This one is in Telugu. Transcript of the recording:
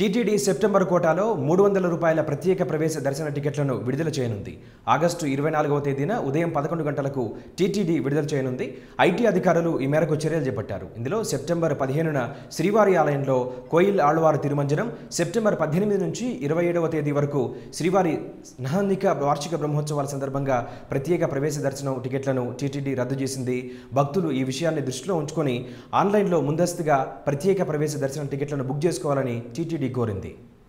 టీటీడీ సెప్టెంబర్ కోటాలో మూడు వందల రూపాయల ప్రత్యేక ప్రవేశ దర్శన టికెట్లను విడుదల చేయనుంది ఆగస్టు ఇరవై నాలుగవ తేదీన ఉదయం పదకొండు గంటలకు టీటీడీ విడుదల చేయనుంది ఐటీ అధికారులు ఈ మేరకు చర్యలు చేపట్టారు ఇందులో సెప్టెంబర్ పదిహేనున శ్రీవారి ఆలయంలో కోయిల్ ఆళ్వారు తిరుమంజనం సెప్టెంబర్ పద్దెనిమిది నుంచి ఇరవై ఏడవ తేదీ వరకు శ్రీవారి నహన్నిక వార్షిక బ్రహ్మోత్సవాల సందర్భంగా ప్రత్యేక ప్రవేశ దర్శనం టికెట్లను టీటీడీ రద్దు చేసింది భక్తులు ఈ విషయాన్ని దృష్టిలో ఉంచుకొని ఆన్లైన్లో ముందస్తుగా ప్రత్యేక ప్రవేశ దర్శనం టికెట్లను బుక్ చేసుకోవాలని టీటీడీ కోరింది